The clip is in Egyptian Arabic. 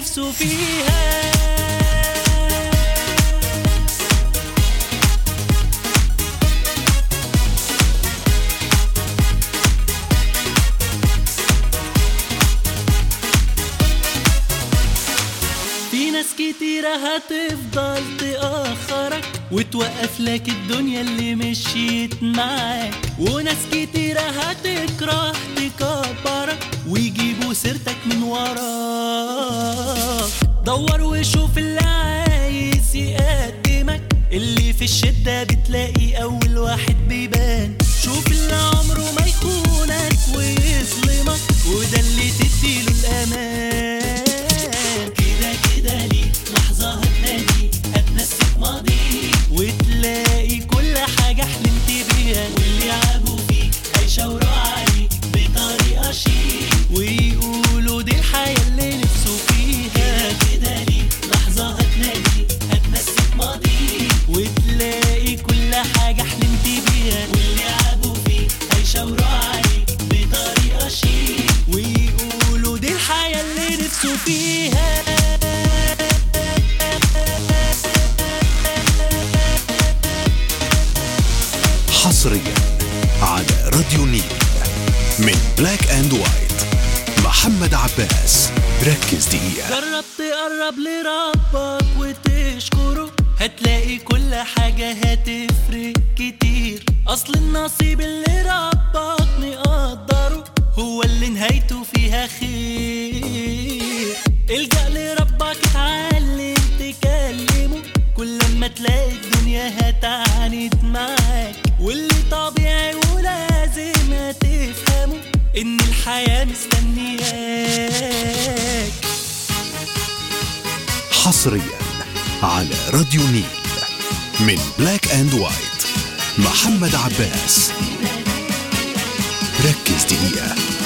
نفسه فيها في ناس كتيرة هتفضل تأخرك وتوقف لك الدنيا اللي مشيت معاك وناس كتيرة هتكره تكبرك ويجيبوا سيرتك من وراك دور وشوف اللي عايز يقدمك اللي في الشدة بتلاقي أول واحد بيبان شوف اللي عمره ما يخونك ويظلمك وده اللي تديله الأمان كده كده ليك لحظة هتنادي هتنسيك ماضي وتلاقي كل حاجة حلمت بيها واللي عابوا فيك هيشاوروا عليك بطريقة شيك ويقولوا دي الحياة اللي نفسه فيها كده ليك لحظة هتنادي هتنسيك ماضي وتلاقي كل حاجة حلمت بيها واللي عابوا فيك هيشاوروا عليك بطريقة شيك ويقولوا دي الحياة اللي نفسه فيها حصريا على راديو نيل من بلاك اند وايت محمد عباس ركز دقيقة جرب تقرب لربك وتشكره هتلاقي كل حاجة هتفرق كتير أصل النصيب اللي ربك مقدره هو اللي نهايته فيها خير الجأ لربك اتعلم تكلمه كل ما تلاقي الدنيا هتعاند معاك واللي طبيعي ولازم هتفهمه إن الحياة مستنياك حصريا على راديو نيل من بلاك اند وايت محمد عباس ركز دقيقة